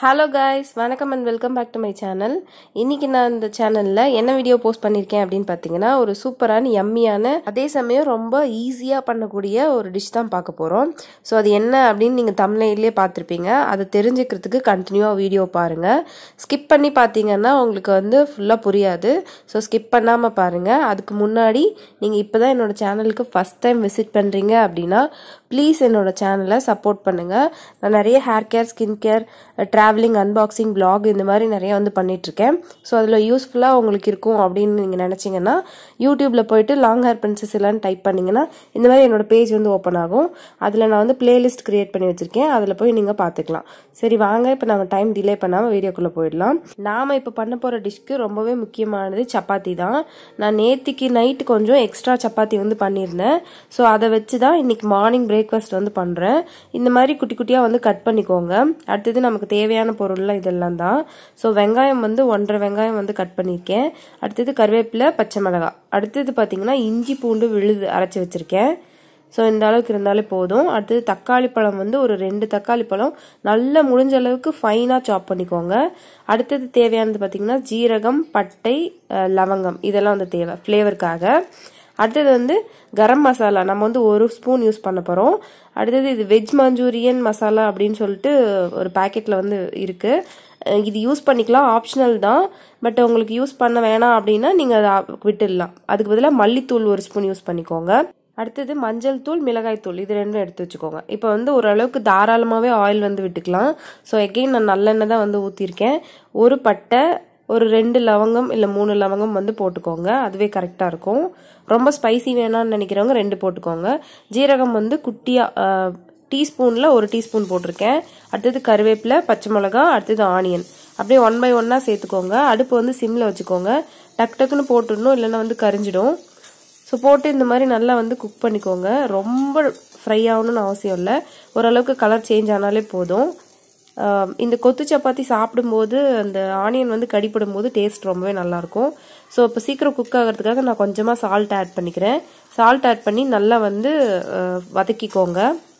hello guys வணக்கம் and welcome back to my channel இன்னைக்கு நான் இந்த சேனலில் என்ன வீடியோ போஸ்ட் பண்ணியிருக்கேன் அப்படின்னு பார்த்தீங்கன்னா ஒரு சூப்பரான யம்மியான அதே சமயம் ரொம்ப ஈஸியாக பண்ணக்கூடிய ஒரு டிஷ் தான் பார்க்க போகிறோம் ஸோ அது என்ன அப்படின்னு நீங்கள் தமிழ்லேயே பார்த்துருப்பீங்க அதை தெரிஞ்சுக்கிறதுக்கு கண்டினியூவாக வீடியோ பாருங்கள் ஸ்கிப் பண்ணி பார்த்தீங்கன்னா உங்களுக்கு வந்து ஃபுல்லாக புரியாது ஸோ ஸ்கிப் பண்ணாமல் பாருங்கள் அதுக்கு முன்னாடி நீங்கள் இப்போ தான் என்னோட சேனலுக்கு ஃபஸ்ட் டைம் விசிட் பண்ணுறீங்க அப்படின்னா ப்ளீஸ் என்னோட சேனலை சப்போர்ட் பண்ணுங்கள் நான் நிறைய hair care skin care travelling unboxing vlog இந்த மாதிரி நிறைய வந்து பண்ணிகிட்ருக்கேன் ஸோ அதில் யூஸ்ஃபுல்லாக உங்களுக்கு இருக்கும் அப்படின்னு நீங்கள் நினச்சிங்கன்னா யூடியூப்பில் போயிட்டு லாங் ஹேர் பிரின்சஸ் எல்லாம் டைப் பண்ணிங்கன்னா இந்த மாதிரி என்னோட பேஜ் வந்து ஓப்பன் ஆகும் அதில் நான் வந்து பிளேலிஸ்ட் க்ரியேட் பண்ணி வச்சுருக்கேன் அதில் போய் நீங்கள் பார்த்துக்கலாம் சரி வாங்க இப்போ நம்ம டைம் டிலே பண்ணாமல் வீடியோக்குள்ளே போயிடலாம் நாம் இப்போ பண்ண போகிற டிஷ்க்கு ரொம்பவே முக்கியமானது சப்பாத்தி தான் நான் நேத்திக்கு நைட்டு கொஞ்சம் எக்ஸ்ட்ரா சப்பாத்தி வந்து பண்ணியிருந்தேன் ஸோ அதை வச்சு தான் இன்னைக்கு மார்னிங் பிரேக்ஃபாஸ்ட் வந்து பண்ணுறேன் இந்த மாதிரி குட்டி குட்டியாக வந்து கட் பண்ணிக்கோங்க அடுத்தது நமக்கு தேவையான பொருள்லாம் இதெல்லாம் தான் ஸோ வெங்காயம் வந்து ஒன்றரை வெங்காயம் வந்து கட் பண்ணியிருக்கேன் அடுத்தது கருவேப்பிலை பச்சை மிளகாய் அடுத்தது பார்த்தீங்கன்னா இஞ்சி பூண்டு விழுது அரைச்சி வச்சுருக்கேன் ஸோ இந்த அளவுக்கு இருந்தாலே போதும் அடுத்தது தக்காளி பழம் வந்து ஒரு ரெண்டு தக்காளி பழம் நல்லா முடிஞ்ச அளவுக்கு ஃபைனாக சாப் பண்ணிக்கோங்க அடுத்தது தேவையானது பார்த்தீங்கன்னா ஜீரகம் பட்டை லவங்கம் இதெல்லாம் வந்து தேவை ஃப்ளேவருக்காக அடுத்தது வந்து கரம் மசாலா நம்ம வந்து ஒரு ஸ்பூன் யூஸ் பண்ண போகிறோம் அடுத்தது இது வெஜ் மஞ்சூரியன் மசாலா அப்படின்னு சொல்லிட்டு ஒரு பேக்கெட்டில் வந்து இருக்குது இது யூஸ் பண்ணிக்கலாம் ஆப்ஷனல் தான் பட் உங்களுக்கு யூஸ் பண்ண வேணாம் அப்படின்னா நீங்கள் அதை விட்டுடலாம் அதுக்கு பதிலாக மல்லித்தூள் ஒரு ஸ்பூன் யூஸ் பண்ணிக்கோங்க அடுத்தது மஞ்சள் தூள் மிளகாய் தூள் இது ரெண்டும் எடுத்து வச்சுக்கோங்க இப்போ வந்து ஓரளவுக்கு தாராளமாகவே ஆயில் வந்து விட்டுக்கலாம் ஸோ எகெயின் நான் நல்லெண்ணெய் தான் வந்து ஊற்றிருக்கேன் ஒரு பட்டை ஒரு ரெண்டு லவங்கம் இல்லை மூணு லவங்கம் வந்து போட்டுக்கோங்க அதுவே கரெக்டாக இருக்கும் ரொம்ப ஸ்பைசி வேணாம்னு நினைக்கிறவங்க ரெண்டு போட்டுக்கோங்க ஜீரகம் வந்து குட்டியாக டீஸ்பூனில் ஒரு டீஸ்பூன் போட்டிருக்கேன் அடுத்தது கருவேப்பிலை பச்சை மிளகா அடுத்தது ஆனியன் அப்படியே ஒன் பை ஒன்னாக சேர்த்துக்கோங்க அடுப்பு வந்து சிம்மில் வச்சுக்கோங்க டக்கு டக்குன்னு போட்டுடணும் இல்லைன்னா வந்து கரிஞ்சிடும் ஸோ போட்டு இந்த மாதிரி நல்லா வந்து குக் பண்ணிக்கோங்க ரொம்ப ஃப்ரை ஆகணும்னு அவசியம் இல்லை ஓரளவுக்கு கலர் சேஞ்ச் ஆனாலே போதும் இந்த கொத்து சப்பாத்தி சாப்பிடும்போது அந்த ஆனியன் வந்து கடிப்படும் போது டேஸ்ட் ரொம்பவே நல்லாயிருக்கும் ஸோ இப்போ சீக்கிரம் குக் ஆகிறதுக்காக நான் கொஞ்சமாக சால்ட் ஆட் பண்ணிக்கிறேன் சால்ட் ஆட் பண்ணி நல்லா வந்து வதக்கிக்கோங்க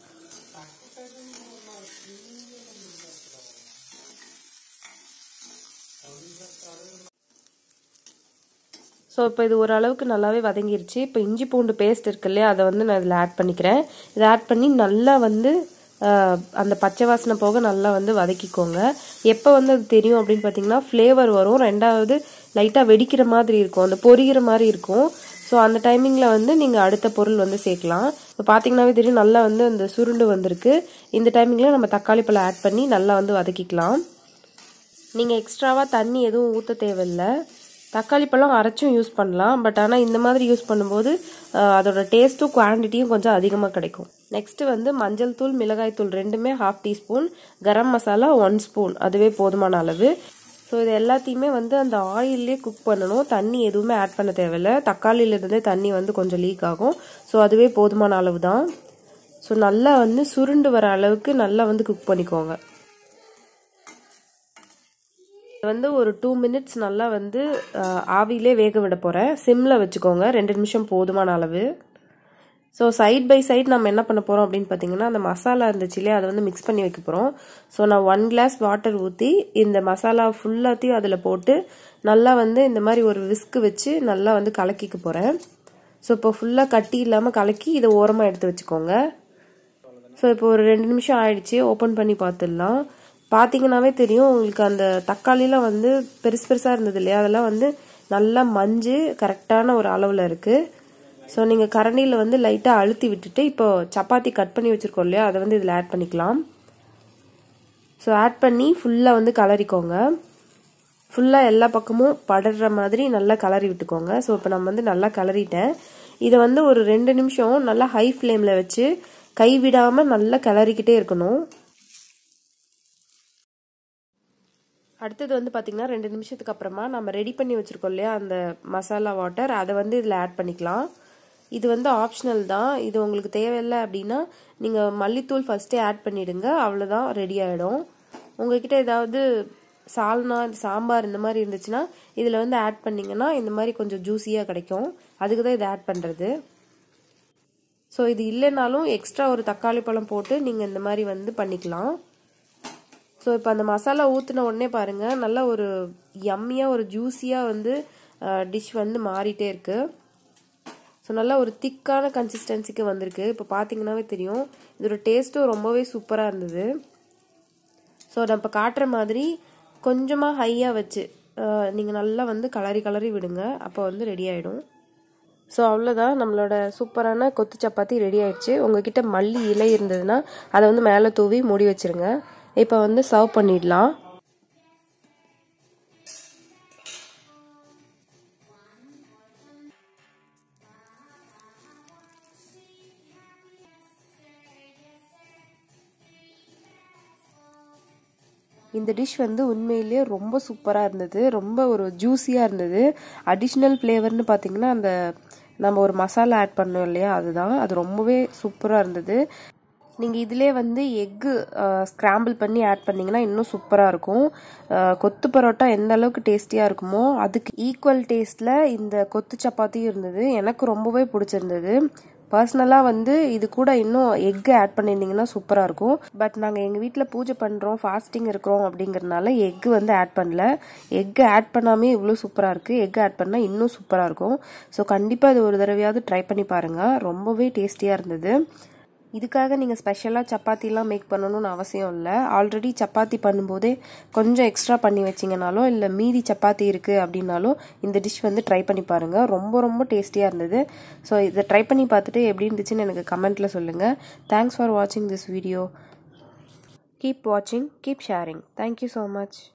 ஸோ இப்போ இது ஓரளவுக்கு நல்லாவே வதங்கிருச்சு இப்போ இஞ்சி பூண்டு பேஸ்ட் இருக்கு இல்லையா அதை வந்து நான் இதில் ஆட் பண்ணிக்கிறேன் இதை ஆட் பண்ணி நல்லா வந்து அந்த பச்சை வாசனை போக நல்லா வந்து வதக்கிக்கோங்க எப்போ வந்து அது தெரியும் அப்படின்னு பார்த்தீங்கன்னா ஃப்ளேவர் வரும் ரெண்டாவது லைட்டாக வெடிக்கிற மாதிரி இருக்கும் அந்த பொரிகிற மாதிரி இருக்கும் ஸோ அந்த டைமிங்கில் வந்து நீங்கள் அடுத்த பொருள் வந்து சேர்க்கலாம் இப்போ பார்த்தீங்கன்னாவே தெரியும் நல்லா வந்து அந்த சுருண்டு வந்திருக்கு இந்த டைமிங்கில் நம்ம தக்காளி பழம் ஆட் பண்ணி நல்லா வந்து வதக்கிக்கலாம் நீங்கள் எக்ஸ்ட்ராவாக தண்ணி எதுவும் ஊற்ற தேவையில்லை தக்காளி பழம் அரைச்சும் யூஸ் பண்ணலாம் பட் ஆனால் இந்த மாதிரி யூஸ் பண்ணும்போது அதோட டேஸ்ட்டும் குவான்டிட்டியும் கொஞ்சம் அதிகமாக கிடைக்கும் நெக்ஸ்ட்டு வந்து மஞ்சள் தூள் மிளகாய் தூள் ரெண்டுமே half teaspoon garam masala one spoon அதுவே போதுமான அளவு ஸோ இது எல்லாத்தையுமே வந்து அந்த ஆயிலே குக் பண்ணணும் தண்ணி எதுவுமே ஆட் பண்ண தேவையில்லை தக்காளியிலேருந்தே தண்ணி வந்து கொஞ்சம் லீக் ஆகும் ஸோ அதுவே போதுமான அளவு தான் ஸோ நல்லா வந்து சுருண்டு வர அளவுக்கு நல்லா வந்து குக் பண்ணிக்கோங்க வந்து ஒரு டூ மினிட்ஸ் நல்லா வந்து ஆவிலே வேக விட போகிறேன் சிம்மில் வச்சுக்கோங்க ரெண்டு நிமிஷம் போதுமான அளவு ஸோ சைட் பை சைட் நம்ம என்ன பண்ண போகிறோம் அப்படின்னு பார்த்தீங்கன்னா அந்த மசாலா இருந்துச்சு இல்லையா அதை வந்து மிக்ஸ் பண்ணி வைக்க போகிறோம் ஸோ நான் ஒன் கிளாஸ் வாட்டர் ஊற்றி இந்த மசாலா ஃபுல்லாத்தையும் அதில் போட்டு நல்லா வந்து இந்த மாதிரி ஒரு விஸ்க்கு வச்சு நல்லா வந்து கலக்கிக்க போகிறேன் ஸோ இப்போ ஃபுல்லாக கட்டி இல்லாமல் கலக்கி இதை ஓரமாக எடுத்து வச்சுக்கோங்க ஸோ இப்போ ஒரு ரெண்டு நிமிஷம் ஆயிடுச்சு ஓப்பன் பண்ணி பார்த்துடலாம் பார்த்தீங்கன்னாவே தெரியும் உங்களுக்கு அந்த தக்காளிலாம் வந்து பெருசு பெருசாக இருந்தது இல்லையா அதெல்லாம் வந்து நல்லா மஞ்சு கரெக்டான ஒரு அளவில் இருக்குது ஸோ நீங்கள் கரண்டியில் வந்து லைட்டாக அழுத்தி விட்டுட்டு இப்போ சப்பாத்தி கட் பண்ணி வச்சுருக்கோம் இல்லையா அதை வந்து இதில் ஆட் பண்ணிக்கலாம் ஸோ ஆட் பண்ணி ஃபுல்லாக வந்து கலரிக்கோங்க ஃபுல்லாக எல்லா பக்கமும் படுற மாதிரி நல்லா கலரி விட்டுக்கோங்க ஸோ இப்போ நம்ம வந்து நல்லா கலரிட்டேன் இதை வந்து ஒரு ரெண்டு நிமிஷம் நல்லா ஹை ஃப்ளேமில் வச்சு கைவிடாமல் நல்லா கிளறிக்கிட்டே இருக்கணும் அடுத்தது வந்து பார்த்திங்கன்னா ரெண்டு நிமிஷத்துக்கு அப்புறமா நம்ம ரெடி பண்ணி வச்சுருக்கோம் இல்லையா அந்த மசாலா வாட்டர் அதை வந்து இதில் ஆட் பண்ணிக்கலாம் இது வந்து ஆப்ஷனல் தான் இது உங்களுக்கு தேவையில்லை அப்படின்னா நீங்கள் மல்லித்தூள் ஃபஸ்ட்டே ஆட் பண்ணிவிடுங்க அவ்வளோதான் ரெடி ஆகிடும் உங்ககிட்ட ஏதாவது சால்னா சாம்பார் இந்த மாதிரி இருந்துச்சுன்னா இதில் வந்து ஆட் பண்ணிங்கன்னா இந்த மாதிரி கொஞ்சம் ஜூஸியாக கிடைக்கும் அதுக்கு தான் இதை ஆட் பண்ணுறது ஸோ இது இல்லைனாலும் எக்ஸ்ட்ரா ஒரு தக்காளி பழம் போட்டு நீங்கள் இந்த மாதிரி வந்து பண்ணிக்கலாம் ஸோ இப்போ அந்த மசாலா ஊற்றின உடனே பாருங்கள் நல்லா ஒரு யம்மியாக ஒரு ஜூஸியாக வந்து டிஷ் வந்து மாறிட்டே இருக்குது ஸோ நல்லா ஒரு திக்கான கன்சிஸ்டன்சிக்கு வந்திருக்கு இப்போ பார்த்தீங்கன்னாவே தெரியும் இதோட டேஸ்ட்டும் ரொம்பவே சூப்பராக இருந்தது ஸோ நான் இப்போ காட்டுற மாதிரி கொஞ்சமாக ஹையாக வச்சு நீங்கள் நல்லா வந்து கலரி கலரி விடுங்க அப்போ வந்து ரெடி ஆகிடும் ஸோ அவ்வளோதான் நம்மளோட சூப்பரான கொத்து சப்பாத்தி ரெடி ஆயிடுச்சு உங்ககிட்ட மல்லி இலை இருந்ததுன்னா அதை வந்து மேலே தூவி மூடி வச்சுருங்க இப்போ வந்து சர்வ் பண்ணிடலாம் இந்த டிஷ் வந்து உண்மையிலேயே ரொம்ப சூப்பராக இருந்தது ரொம்ப ஒரு ஜூஸியாக இருந்தது அடிஷ்னல் ஃப்ளேவர்னு பார்த்தீங்கன்னா அந்த நம்ம ஒரு மசாலா ஆட் பண்ணோம் இல்லையா அதுதான் அது ரொம்பவே சூப்பராக இருந்தது நீங்கள் இதிலே வந்து எக்கு ஸ்க்ராம்பிள் பண்ணி ஆட் பண்ணிங்கன்னா இன்னும் சூப்பராக இருக்கும் கொத்து பரோட்டா எந்த அளவுக்கு டேஸ்டியாக இருக்குமோ அதுக்கு ஈக்குவல் டேஸ்ட்டில் இந்த கொத்து சப்பாத்தியும் இருந்தது எனக்கு ரொம்பவே பிடிச்சிருந்தது பர்சனலாக வந்து இது கூட இன்னும் எக்கு ஆட் பண்ணியிருந்தீங்கன்னா சூப்பராக இருக்கும் பட் நாங்கள் எங்கள் வீட்டில் பூஜை பண்ணுறோம் ஃபாஸ்டிங் இருக்கிறோம் அப்படிங்கிறதுனால எக்கு வந்து ஆட் பண்ணல எக்கு ஆட் பண்ணாமே இவ்வளோ சூப்பராக இருக்குது எக்கு ஆட் பண்ணால் இன்னும் சூப்பராக இருக்கும் ஸோ கண்டிப்பாக இது ஒரு தடவையாவது ட்ரை பண்ணி பாருங்கள் ரொம்பவே டேஸ்டியாக இருந்தது இதுக்காக நீங்கள் ஸ்பெஷலாக சப்பாத்திலாம் மேக் பண்ணணும்னு அவசியம் இல்லை ஆல்ரெடி சப்பாத்தி பண்ணும்போதே கொஞ்சம் எக்ஸ்ட்ரா பண்ணி வச்சிங்கனாலும் இல்லை மீதி சப்பாத்தி இருக்குது அப்படின்னாலும் இந்த டிஷ் வந்து ட்ரை பண்ணி பாருங்கள் ரொம்ப ரொம்ப டேஸ்டியாக இருந்தது ஸோ இதை ட்ரை பண்ணி பார்த்துட்டு எப்படி இருந்துச்சுன்னு எனக்கு கமெண்ட்டில் சொல்லுங்கள் தேங்க்ஸ் ஃபார் வாட்சிங் திஸ் வீடியோ கீப் வாட்சிங் keep sharing thank you so much